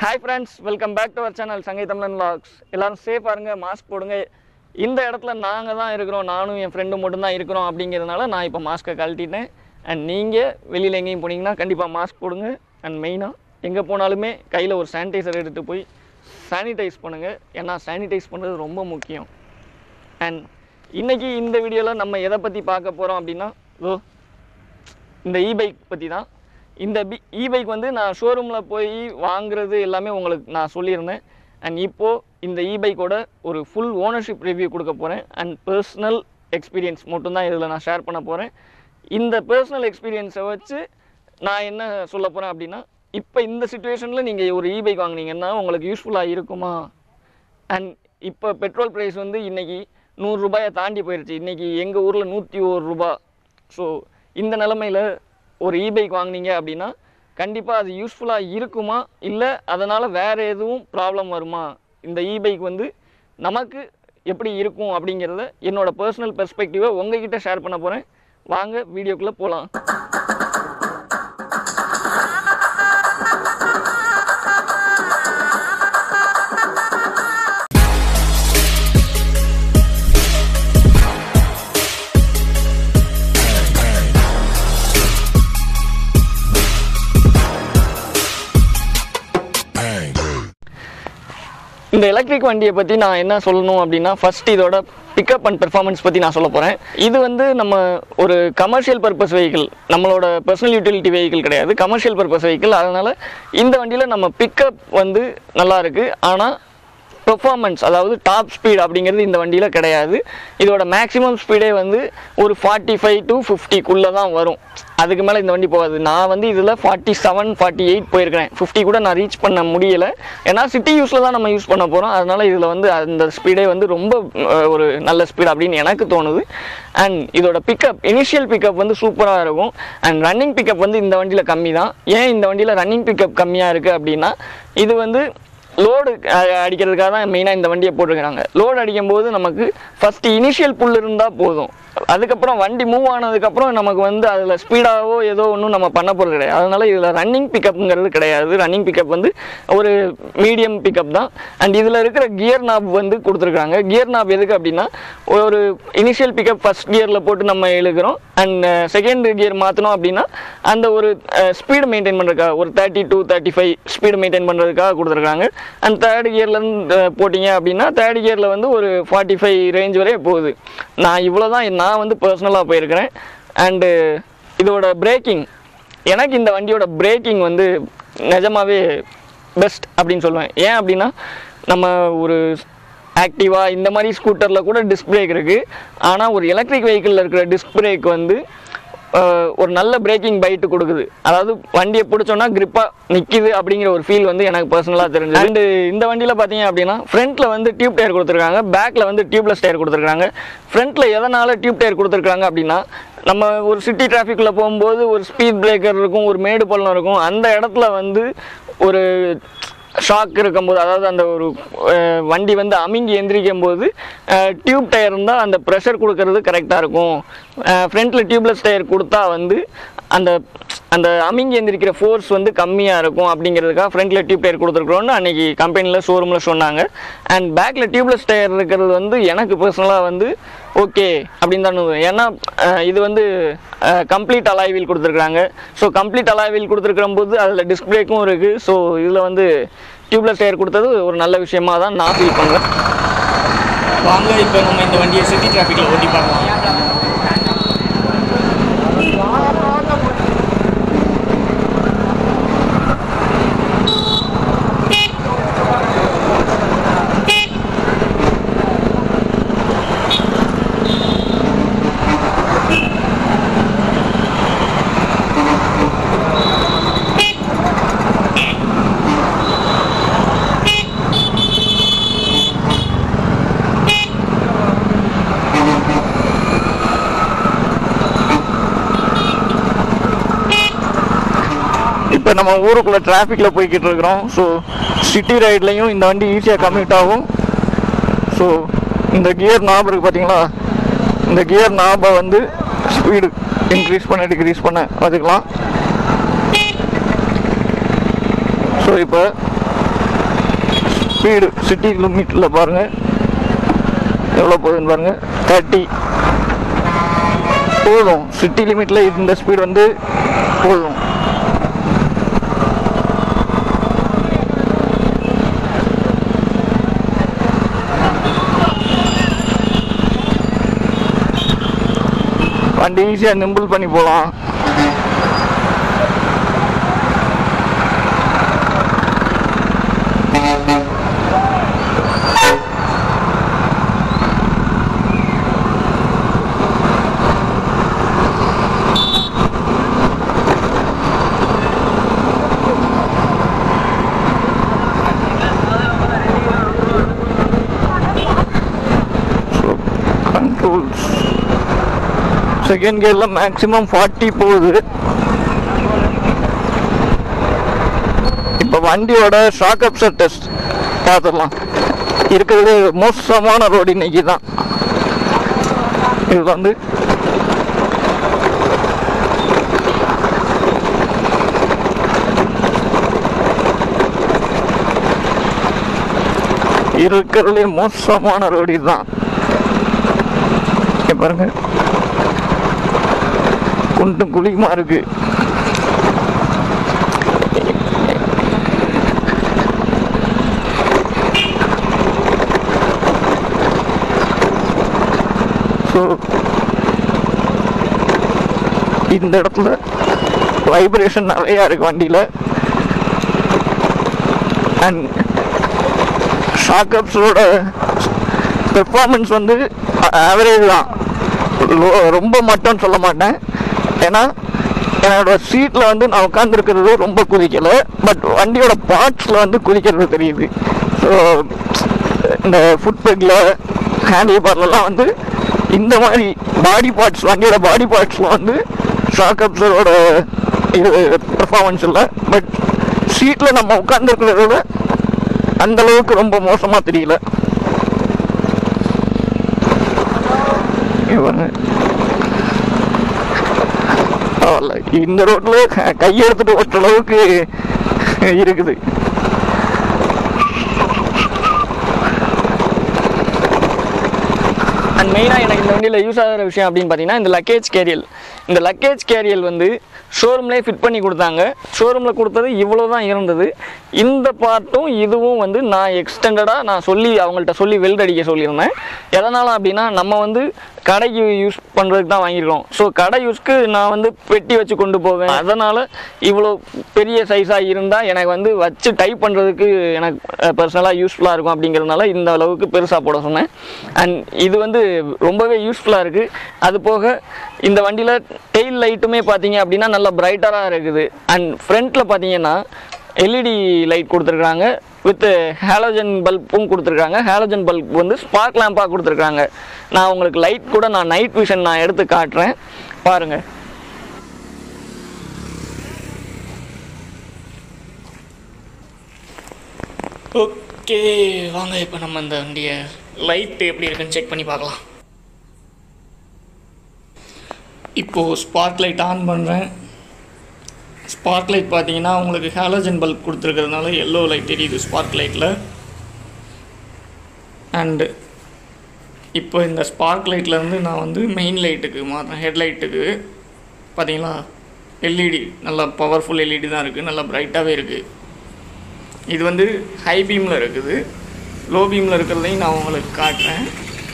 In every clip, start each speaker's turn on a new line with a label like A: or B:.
A: Hi friends welcome back to our channel Sangai Tamizhan lakhs எல்லாரும் சேஃபாக இருங்க மாஸ்க் போடுங்க இந்த இடத்துல நாங்கள் தான் இருக்கிறோம் நானும் என் ஃப்ரெண்டும் மட்டும்தான் இருக்கிறோம் அப்படிங்கிறதுனால நான் இப்போ மாஸ்க்கை கழட்டிட்டேன் அண்ட் நீங்கள் வெளியில் எங்கேயும் போனீங்கன்னா கண்டிப்பாக மாஸ்க் போடுங்க அண்ட் மெயினாக எங்கே போனாலுமே கையில் ஒரு சானிடைசர் எடுத்துகிட்டு போய் சானிடைஸ் பண்ணுங்கள் ஏன்னா சானிடைஸ் பண்ணுறது ரொம்ப முக்கியம் அண்ட் இன்னைக்கு இந்த வீடியோவில் நம்ம எதை பற்றி பார்க்க போகிறோம் அப்படின்னா ஓ இந்த இ பைக் பற்றி தான் இந்த பி இ பைக் வந்து நான் ஷோரூமில் போய் வாங்குறது எல்லாமே உங்களுக்கு நான் சொல்லியிருந்தேன் அண்ட் இப்போது இந்த இ பைக்கோட ஒரு ஃபுல் ஓனர்ஷிப் ரிவ்யூ கொடுக்க போகிறேன் அண்ட் பர்சனல் எக்ஸ்பீரியன்ஸ் மட்டும்தான் இதில் நான் ஷேர் பண்ண போகிறேன் இந்த பர்சனல் எக்ஸ்பீரியன்ஸை வச்சு நான் என்ன சொல்ல போகிறேன் அப்படின்னா இப்போ இந்த சுச்சுவேஷனில் நீங்கள் ஒரு இ பைக் வாங்குனீங்கன்னா உங்களுக்கு யூஸ்ஃபுல்லாக இருக்குமா அண்ட் இப்போ பெட்ரோல் ப்ரைஸ் வந்து இன்னைக்கு நூறுரூபாயை தாண்டி போயிடுச்சு இன்னைக்கு எங்கள் ஊரில் நூற்றி ஒரு ரூபா ஸோ இந்த நிலமையில ஒரு இ பைக் வாங்குனீங்க அப்படின்னா கண்டிப்பாக அது யூஸ்ஃபுல்லாக இருக்குமா இல்லை அதனால் வேறு எதுவும் ப்ராப்ளம் வருமா இந்த இ பைக் வந்து நமக்கு எப்படி இருக்கும் அப்படிங்கிறத என்னோட பர்சனல் பெர்ஸ்பெக்டிவை உங்ககிட்ட ஷேர் பண்ண போகிறேன் வாங்க வீடியோக்குள்ளே போகலாம் இந்த எலக்ட்ரிக் வண்டியை பற்றி நான் என்ன சொல்லணும் அப்படின்னா ஃபர்ஸ்ட் இதோட பிக்கப் அண்ட் பெர்ஃபார்மன்ஸ் பற்றி நான் சொல்ல போகிறேன் இது வந்து நம்ம ஒரு கமர்ஷியல் பர்பஸ் வெஹிக்கிள் நம்மளோட பர்சனல் யூட்டிலிட்டி வெஹிக்கிள் கிடையாது கமர்ஷியல் பர்பஸ் வெஹிக்கிள் அதனால் இந்த வண்டியில் நம்ம பிக்கப் வந்து நல்லா இருக்குது ஆனால் பெர்ஃபார்மன்ஸ் அதாவது டாப் ஸ்பீட் அப்படிங்கிறது இந்த வண்டியில் கிடையாது இதோட மேக்ஸிமம் ஸ்பீடே வந்து ஒரு ஃபார்ட்டி ஃபைவ் டு ஃபிஃப்டிக்குள்ளே தான் வரும் அதுக்கு மேலே இந்த வண்டி போகாது நான் வந்து இதில் ஃபார்ட்டி செவன் ஃபார்ட்டி எயிட் போயிருக்கிறேன் ஃபிஃப்டி கூட நான் ரீச் பண்ண முடியலை ஏன்னா சிட்டி யூஸில் தான் நம்ம யூஸ் பண்ண போகிறோம் அதனால் இதில் வந்து அந்த ஸ்பீடே வந்து ரொம்ப அஹ், ஒரு நல்ல ஸ்பீட் அப்படின்னு எனக்கு தோணுது அண்ட் இதோட பிக்கப் இனிஷியல் பிக்கப் வந்து சூப்பராக இருக்கும் அண்ட் ரன்னிங் பிக்கப் வந்து இந்த வண்டியில் கம்மி தான் ஏன் இந்த வண்டியில் ரன்னிங் பிக்கப் கம்மியாக இருக்குது அப்படின்னா இது வந்து லோடு அடிக்கிறதுக்காக தான் மெயினாக இந்த வண்டியை போட்டிருக்கிறாங்க லோடு அடிக்கும்போது நமக்கு ஃபஸ்ட்டு இனிஷியல் புல் இருந்தால் போதும் அதுக்கப்புறம் வண்டி மூவ் ஆனதுக்கப்புறம் நமக்கு வந்து அதில் ஸ்பீடாகவோ ஏதோ ஒன்றும் நம்ம பண்ண போகிறது கிடையாது அதனால் இதில் ரன்னிங் பிக்கப்புங்கிறது கிடையாது ரன்னிங் பிக்கப் வந்து ஒரு மீடியம் பிக்கப் தான் அண்ட் இதில் இருக்கிற கியர் நாப் வந்து கொடுத்துருக்காங்க கியர் நாப் எதுக்கு அப்படின்னா ஒரு இனிஷியல் பிக்கப் ஃபஸ்ட் கியரில் போட்டு நம்ம இழுக்கிறோம் அண்ட் செகண்ட் கியர் மாற்றணும் அப்படின்னா அந்த ஒரு ஸ்பீடு மெயின்டைன் பண்ணுறதுக்காக ஒரு thirty two thirty five speed maintain பண்ணுறதுக்காக கொடுத்துருக்காங்க அண்ட் தேர்ட் கியர்லேருந்து போட்டிங்க அப்படின்னா தேர்ட் கியரில் வந்து ஒரு ஃபார்ட்டி ஃபைவ் ரேஞ்ச் வரையே போகுது நான் இவ்வளோ தான் நான் வந்து பர்சனலாக போயிருக்கிறேன் அண்டு இதோட பிரேக்கிங் எனக்கு இந்த வண்டியோட பிரேக்கிங் வந்து நிஜமாவே பெஸ்ட் அப்படின்னு சொல்லுவேன் ஏன் அப்படின்னா நம்ம ஒரு ஆக்டிவா இந்த மாதிரி ஸ்கூட்டரில் கூட டிஸ்க் பிரேக் இருக்குது ஆனால் ஒரு எலக்ட்ரிக் வெஹிக்கிளில் இருக்கிற டிஸ்க் பிரேக் வந்து அஹ், ஒரு நல்ல பிரேக்கிங் பைட்டு கொடுக்குது அதாவது வண்டியை பிடிச்சோன்னா grip-ஆ நிற்கிது அப்படிங்கிற ஒரு ஃபீல் வந்து எனக்கு பர்சனலாக தெரிஞ்சது அண்டு இந்த வண்டியில் பார்த்தீங்க அப்படின்னா ஃப்ரண்ட்டில் வந்து டியூப் டயர் கொடுத்துருக்காங்க பேக்கில் வந்து டியூப்லெஸ் டயர் கொடுத்துருக்காங்க ஃப்ரண்ட்டில் எதனால் டியூப் டயர் கொடுத்துருக்காங்க அப்படின்னா நம்ம ஒரு சிட்டி டிராஃபிக்கில் போகும்போது ஒரு ஸ்பீட் பிரேக்கர் இருக்கும் ஒரு மேடு பள்ளம் இருக்கும் அந்த இடத்துல வந்து ஒரு ஷாக் இருக்கும்போது அதாவது அந்த ஒரு அஹ், வண்டி வந்து அமுங்கி எந்திரிக்கும் போது டியூப் டயர் இருந்தால் அந்த ப்ரெஷர் கொடுக்கறது கரெக்டாக இருக்கும் ஃப்ரண்ட்டில் டியூப்லெஸ் டயர் கொடுத்தா வந்து அந்த அந்த அமுங்கி எந்திரிக்கிற ஃபோர்ஸ் வந்து கம்மியாக இருக்கும் அப்படிங்கிறதுக்காக ஃப்ரண்ட்டில் டியூப் டயர் கொடுத்துருக்குறோன்னு அன்றைக்கி கம்பெனியில் ஷோரூமில் சொன்னாங்க அண்ட் பேக்கில் டியூப்லெஸ் டயர் இருக்கிறது வந்து எனக்கு பர்சனலாக வந்து ஓகே அப்படின்னு தான் தோணுது. ஏன்னா அஹ், இது வந்து கம்ப்ளீட் அலாய் வீல் கொடுத்துருக்காங்க ஸோ கம்ப்ளீட் அலாய் வீல் கொடுத்துருக்கிற போது அதில் டிஸ்க் பிரேக்கும் இருக்குது ஸோ இதில் வந்து டியூப்லெஸ் டயர் கொடுத்தது ஒரு நல்ல விஷயமா தான் நான் ஃபீல் பண்ணுவேன்
B: வாங்க இப்போ நம்ம இந்த வண்டியை சிட்டி டிராஃபிக்கில் ஓட்டி பார்க்கலாம்
A: இப்போ நம்ம ஊருக்குள்ளே டிராஃபிக்கில் போய்கிட்டு இருக்கிறோம் ஸோ சிட்டி ரைட்லையும் இந்த வண்டி ஈஸியாக கம்மிட் ஆகும் ஸோ இந்த கியர் நாப் இருக்குது பார்த்தீங்களா இந்த கியர் நாபை வந்து ஸ்பீடு இன்க்ரீஸ் பண்ண டிக்ரீஸ் பண்ண வச்சுக்கலாம் ஸோ இப்போ ஸ்பீடு சிட்டி லிமிட்டில் பாருங்கள் எவ்வளோ போகுதுன்னு பாருங்கள் தேர்ட்டி போதும் சிட்டி லிமிட்டில் இந்த ஸ்பீடு வந்து போதும் வண்டி ஈஸியாக நிம்பிள் பண்ணி போகலாம் கண்ட்ரோல்ஸ் செகண்ட் கியரில் மேக்ஸிமம் ஃபார்ட்டி போகுது இப்போ வண்டியோட ஷாக் அப்சர் டெஸ்ட் பார்த்துடலாம் இருக்கிறது மோசமான ரோடு இன்னைக்கு தான் இது வந்து இருக்கிறதுலே மோசமான ரோடு இதுதான் இங்க பாருங்க குண்டும் குழியுமா இருக்கு ஸோ இந்த இடத்துல வைப்ரேஷன் நிறையா இருக்கு வண்டியில் அண்ட் ஷாக்கப்ஸோட பெர்ஃபார்மன்ஸ் வந்து ஆவரேஜ் தான் லோ- ரொம்ப மட்டும் சொல்ல மாட்டேன் ஏன்னா என்னோட சீட்டில் வந்து நான் உட்காந்துருக்கிறது ரொம்ப குதிக்கலை பட் வண்டியோட பார்ட்ஸில் வந்து குதிக்கிறது தெரியுது ஸோ இந்த ஃபுட் பெக்கில் ஹேண்டில் பார்லலாம் வந்து இந்த மாதிரி பாடி பார்ட்ஸ் வண்டியோட பாடி பார்ட்ஸில் வந்து ஷாக் அப்சரோட இது பெர்ஃபார்மன்ஸ் இல்லை பட் சீட்டில் நம்ம உட்காந்துருக்கிறத விட அந்த அளவுக்கு ரொம்ப மோசமாக தெரியல இங்க பாருங்க. பரவாயில்ல இந்த ரோட்ல க- கையெடுத்துட்டு ஓட்டுற அளவுக்கு இருக்குது
B: அண்ட் மெயினாக எனக்கு இந்த வண்டியில் யூஸ் ஆகிற விஷயம் அப்படின்னு பார்த்தீங்கன்னா இந்த லக்கேஜ் கேரியல் இந்த லக்கேஜ் கேரியல் வந்து ஷோரூம்லேயே ஃபிட் பண்ணி கொடுத்தாங்க ஷோரூமில் கொடுத்தது இவ்வளோ தான் இருந்தது இந்த பார்ட்டும் இதுவும் வந்து நான் எக்ஸ்டெண்டடாக நான் சொல்லி அவங்கள்ட்ட சொல்லி வெல்ட் அடிக்க சொல்லியிருந்தேன் எதனால் அப்படின்னா நம்ம வந்து கடைக்கு யூஸ் பண்ணுறதுக்கு தான் வாங்கியிருக்கோம் ஸோ கடை யூஸ்க்கு நான் வந்து பெட்டி வச்சு கொண்டு போவேன் அதனால் இவ்வளோ பெரிய சைஸாக இருந்தால் எனக்கு வந்து வச்சு டைப் பண்ணுறதுக்கு எனக்கு பர்சனலாக யூஸ்ஃபுல்லாக இருக்கும் அப்படிங்கிறதுனால இந்த அளவுக்கு பெருசாக போட சொன்னேன் அண்ட் இது வந்து ரொம்பவே யூஸ்ஃபுல்லாக இருக்குது அது போக இந்த வண்டியில் டெயில் லைட்டுமே பார்த்தீங்க அப்படின்னா நல்லா பிரைட்டராக இருக்குது அண்ட் ஃப்ரண்ட்டில் பார்த்தீங்கன்னா எல்இடி லைட் கொடுத்துருக்காங்க வித் ஹாலோஜன் பல்பும் கொடுத்துருக்காங்க ஹாலோஜன் பல்ப் வந்து ஸ்பார்க் லேம்பாக கொடுத்துருக்காங்க நான் உங்களுக்கு லைட் கூட நான் நைட் விஷன் நான் எடுத்து காட்டுறேன் பாருங்கள் ஓகே வாங்க இப்போ நம்ம இந்த வண்டியை லைட் எப்படி இருக்குன்னு செக் பண்ணி பார்க்கலாம் இப்போது ஸ்பார்க் லைட் ஆன் பண்ணுறேன் ஸ்பார்க் லைட் பார்த்தீங்கன்னா உங்களுக்கு ஹாலோஜன் பல்ப் கொடுத்துருக்கிறதுனால எல்லோ லைட் தெரியுது ஸ்பார்க் லைட்டில் அண்டு இப்போ இந்த ஸ்பார்க் லைட்லேருந்து நான் வந்து மெயின் லைட்டுக்கு மாற்றேன் ஹெட்லைட்டுக்கு பார்த்தீங்களா எல்இடி நல்லா பவர்ஃபுல் எல்இடி தான் இருக்குது நல்லா பிரைட்டாகவே இருக்குது இது வந்து ஹை பீமில் இருக்குது லோ பீமில் இருக்கிறதையும் நான் உங்களுக்கு காட்டுறேன்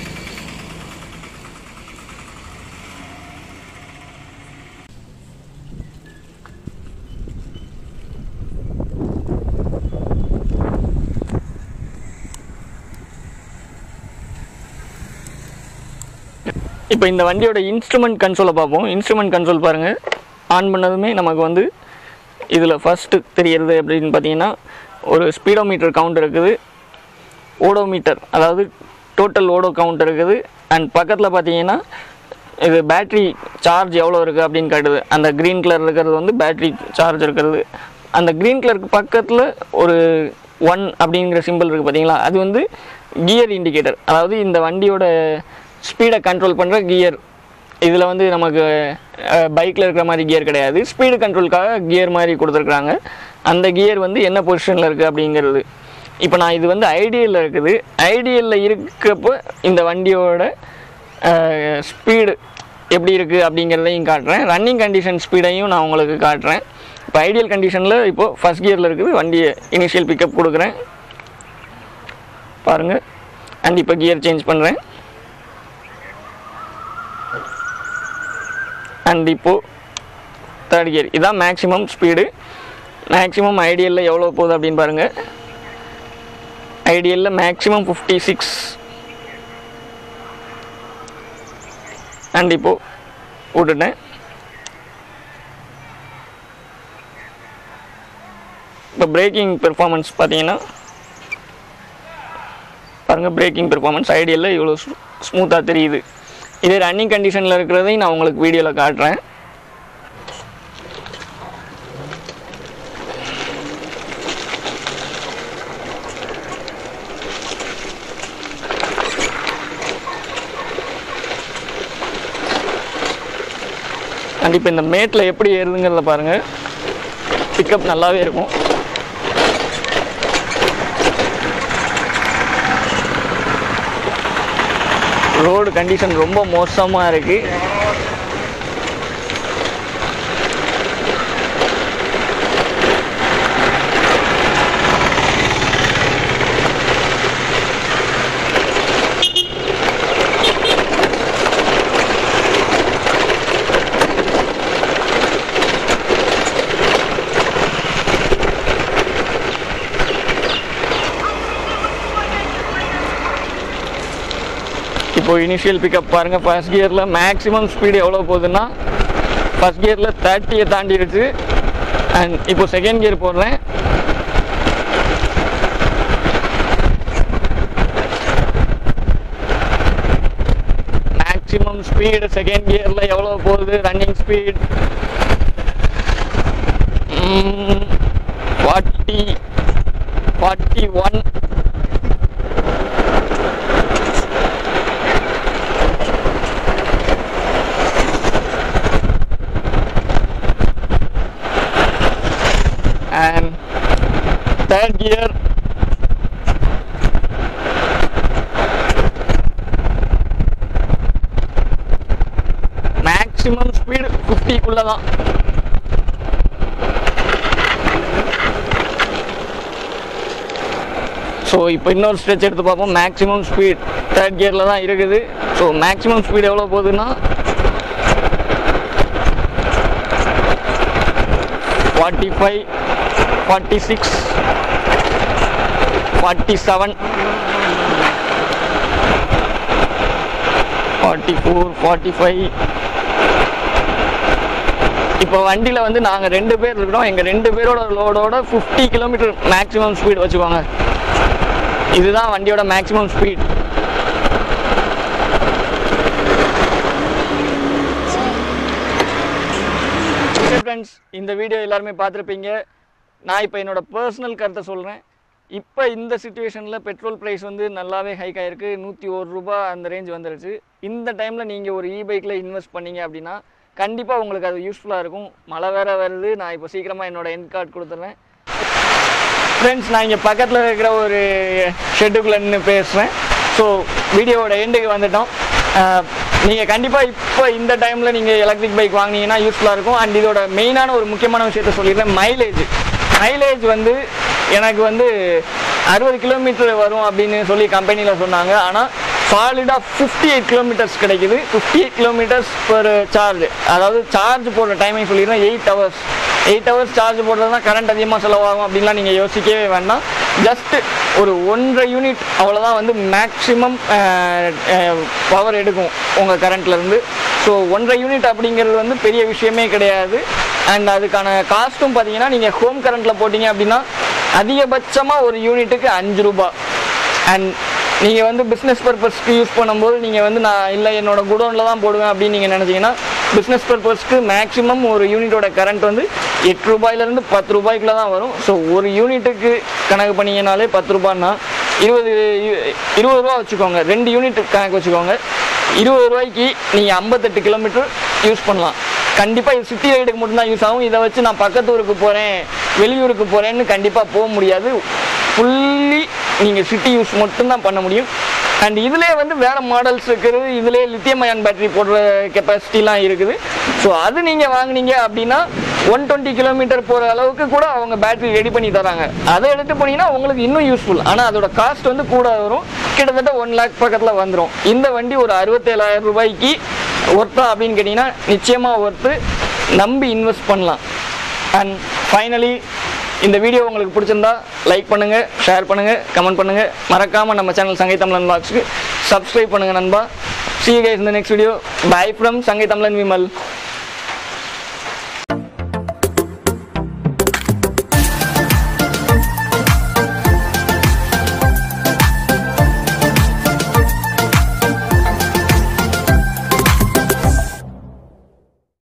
B: இப்போ இந்த வண்டியோட இன்ஸ்ட்ருமெண்ட் கன்சோலை பார்ப்போம் இன்ஸ்ட்ருமெண்ட் கன்சோல் பாருங்கள் ஆன் பண்ணதுமே நமக்கு வந்து இதில் ஃபஸ்ட்டு தெரியறது அப்படின்னு பார்த்தீங்கன்னா ஒரு ஸ்பீடோமீட்டர் கவுண்ட் இருக்குது ஓடோமீட்டர் அதாவது டோட்டல் ஓடோ கவுண்ட் இருக்குது அண்ட் பக்கத்தில் பார்த்தீங்கன்னா இது பேட்ரி சார்ஜ் எவ்வளோ இருக்குது அப்படின்னு காட்டுது அந்த க்ரீன் கலர் இருக்கிறது வந்து பேட்ரி சார்ஜ் இருக்கிறது அந்த க்ரீன் கலருக்கு பக்கத்தில் ஒரு ஒன் அப்படிங்கிற சிம்பிள் இருக்குது பார்த்தீங்களா அது வந்து கியர் இண்டிகேட்டர் அதாவது இந்த வண்டியோட ஸ்பீடை கண்ட்ரோல் பண்ணுற கியர் இதில் வந்து நமக்கு பைக்கில் இருக்கிற மாதிரி கியர் கிடையாது ஸ்பீடு கண்ட்ரோலுக்காக கியர் மாதிரி கொடுத்துருக்குறாங்க அந்த கியர் வந்து என்ன பொசிஷனில் இருக்குது அப்படிங்கிறது இப்போ நான் இது வந்து ஐடியலில் இருக்குது ஐடியலில் இருக்கப்போ இந்த வண்டியோட ஸ்பீடு எப்படி இருக்குது அப்படிங்கிறதையும் காட்டுறேன் ரன்னிங் கண்டிஷன் ஸ்பீடையும் நான் உங்களுக்கு காட்டுறேன் இப்போ ஐடியல் கண்டிஷனில் இப்போது ஃபஸ்ட் கியரில் இருக்குது வண்டியை இனிஷியல் பிக்கப் கொடுக்குறேன் பாருங்கள் அண்ட் இப்போ கியர் சேஞ்ச் பண்ணுறேன் அண்ட் இப்போது தேர்ட் கியர் இதான் மேக்ஸிமம் ஸ்பீடு மேக்ஸிமம் ஐடியலில் எவ்வளோ போகுது அப்படின்னு பாருங்கள் ஐடியலில் மேக்ஸிமம் ஃபிஃப்டி சிக்ஸ் அண்ட் இப்போது விட்டுட்டேன் இப்போ பிரேக்கிங் பெர்ஃபார்மன்ஸ் பார்த்தீங்கன்னா பாருங்கள் பிரேக்கிங் பெர்ஃபார்மன்ஸ் ஐடியலில் இவ்வளோ ஸ்மூத்தாக தெரியுது இதே ரன்னிங் கண்டிஷனில் இருக்கிறதையும் நான் உங்களுக்கு வீடியோவில் காட்டுறேன் கண்டிப்பாக இந்த மேட்டில் எப்படி ஏறுதுங்கிறத பாருங்கள் பிக்கப் நல்லாவே இருக்கும் ரோடு கண்டிஷன் ரொம்ப மோசமாக இருக்குது இப்போ இனிஷியல் பிக்கப் பாருங்கள் ஃபர்ஸ்ட் கியரில் மேக்ஸிமம் ஸ்பீடு எவ்வளோ போகுதுன்னா ஃபர்ஸ்ட் கியரில் தேர்ட்டியை தாண்டிடுச்சு அண்ட் இப்போ செகண்ட் கியர் போடுறேன் மேக்ஸிமம் ஸ்பீடு செகண்ட் கியரில் எவ்வளோ போகுது running speed forty forty one and third gear maximum speed ஃபிஃப்டிக்குள்ளே தான் ஸோ இப்போ இன்னொரு ஸ்ட்ரெச் எடுத்து பார்ப்போம் மேக்ஸிமம் ஸ்பீட் தேர்ட் கியரில் தான் இருக்குது ஸோ மேக்ஸிமம் ஸ்பீடு எவ்வளோ போகுதுன்னா forty five forty six forty seven forty four forty five இப்போ வண்டியில் வந்து நாங்கள் ரெண்டு பேர் இருக்கிறோம் எங்கள் ரெண்டு பேரோட லோடோட ஃபிஃப்டி கிலோமீட்டர் மேக்ஸிமம் ஸ்பீட் வச்சுக்கோங்க இதுதான் வண்டியோட மேக்ஸிமம் ஸ்பீட் ஃப்ரெண்ட்ஸ் இந்த வீடியோ எல்லாருமே பார்த்துருப்பீங்க நான் இப்போ என்னோட பர்சனல் கருத்தை சொல்கிறேன் இப்போ இந்த சுச்சுவேஷனில் பெட்ரோல் ப்ரைஸ் வந்து நல்லாவே ஹைக் ஆகிருக்கு நூற்றி ஒரு ரூபா அந்த ரேஞ்ச் வந்துருச்சு இந்த டைமில் நீங்கள் ஒரு இ பைக்கில் இன்வெஸ்ட் பண்ணீங்க அப்படின்னா கண்டிப்பாக உங்களுக்கு அது யூஸ்ஃபுல்லாக இருக்கும் மழை வேற வருது நான் இப்போ சீக்கிரமாக என்னோட என் கார்டு கொடுத்துட்றேன் ஃப்ரெண்ட்ஸ் நான் இங்கே பக்கத்தில் இருக்கிற ஒரு ஷெட்டுக்குள்ளே நின்று பேசுகிறேன் ஸோ வீடியோவோட எண்டுக்கு வந்துட்டோம் நீங்கள் கண்டிப்பாக இப்போ இந்த டைமில் நீங்கள் எலக்ட்ரிக் பைக் வாங்கினீங்கன்னா யூஸ்ஃபுல்லாக இருக்கும் அண்ட் இதோட மெயினான ஒரு முக்கியமான விஷயத்த சொல்லிடுறேன் மைலேஜ் மைலேஜ் வந்து எனக்கு வந்து அறுபது கிலோமீட்டர் வரும் அப்படின்னு சொல்லி கம்பெனியில் சொன்னாங்க ஆனால் சாலிடாக ஃபிஃப்டி எயிட் கிலோமீட்டர்ஸ் கிடைக்குது fifty eight kilometres per charge அதாவது சார்ஜ் போடுற டைமிங் சொல்லிடுறேன் eight hours eight hours charge போடுறது தான் கரண்ட் அதிகமாக செலவாகும் அப்படின்லாம் நீங்கள் யோசிக்கவே வேண்டாம் ஜஸ்ட் ஒரு ஒன்றரை யூனிட் அவ்வளோதான் வந்து மேக்ஸிமம் பவர் எடுக்கும் உங்கள் கரண்ட்லேருந்து ஸோ ஒன்றரை யூனிட் அப்படிங்கிறது வந்து பெரிய விஷயமே கிடையாது அண்ட் அதுக்கான காஸ்ட்டும் பார்த்தீங்கன்னா நீங்கள் ஹோம் கரண்ட்டில் போட்டிங்க அப்படின்னா அதிகபட்சமாக ஒரு யூனிட்டுக்கு அஞ்சு ரூபாய் அண்ட் நீங்கள் வந்து பிஸ்னஸ் பர்பஸ்க்கு யூஸ் பண்ணும்போது நீங்கள் வந்து நான் இல்லை என்னோட குடோனில் தான் போடுவேன் அப்படின்னு நீங்கள் நினச்சிங்கன்னா பிஸ்னஸ் பர்பஸ்க்கு மேக்ஸிமம் ஒரு யூனிட்டோட கரண்ட் வந்து எட்டு ரூபாயிலேருந்து பத்து ரூபாய்க்குள்ள தான் வரும் ஸோ ஒரு யூனிட்டுக்கு கணக்கு பண்ணிங்கனாலே பத்து ரூபான்னா இருபது இருபது ரூபா வச்சுக்கோங்க ரெண்டு யூனிட் கணக்கு வச்சுக்கோங்க இருபது ரூபாய்க்கு நீங்கள் ஐம்பத்தெட்டு கிலோமீட்டர் யூஸ் பண்ணலாம் கண்டிப்பாக இது சிட்டி ரைடுக்கு மட்டும்தான் யூஸ் ஆகும் இதை வச்சு நான் பக்கத்து ஊருக்கு போகிறேன் வெளியூருக்கு போகிறேன்னு கண்டிப்பாக போக முடியாது ஃபுல்லி நீங்கள் சிட்டி யூஸ் மட்டும்தான் பண்ண முடியும் அண்ட் இதுலேயே வந்து வேறு மாடல்ஸ் இருக்குது இதுலேயே லித்தியம் அயன் பேட்டரி போடுற கெப்பாசிட்டிலாம் இருக்குது ஸோ அது நீங்கள் வாங்குனீங்க அப்படின்னா ஒன் டுவெண்ட்டி கிலோமீட்டர் போகிற அளவுக்கு கூட அவங்க பேட்டரி ரெடி பண்ணி தராங்க அதை எடுத்து போனீங்கன்னா உங்களுக்கு இன்னும் யூஸ்ஃபுல் ஆனால் அதோட காஸ்ட் வந்து கூட வரும் கிட்டத்தட்ட ஒன் லேக் பக்கத்தில் வந்துடும் இந்த வண்டி ஒரு அறுபத்தேழாயிரம் ரூபாய்க்கு ஒர்த்தா அப்படின்னு கேட்டிங்கன்னா நிச்சயமாக ஒர்த்து நம்பி இன்வெஸ்ட் பண்ணலாம் அண்ட் ஃபைனலி இந்த வீடியோ உங்களுக்கு பிடிச்சிருந்தா லைக் பண்ணுங்க ஷேர் பண்ணுங்க கமெண்ட் பண்ணுங்க மறக்காம நம்ம சேனல் சங்கை தமிழன் பாக்ஸுக்கு சப்ஸ்கிரைப் பண்ணுங்க நண்பா see you guys in the next video bye from சங்கை தமிழன் விமல்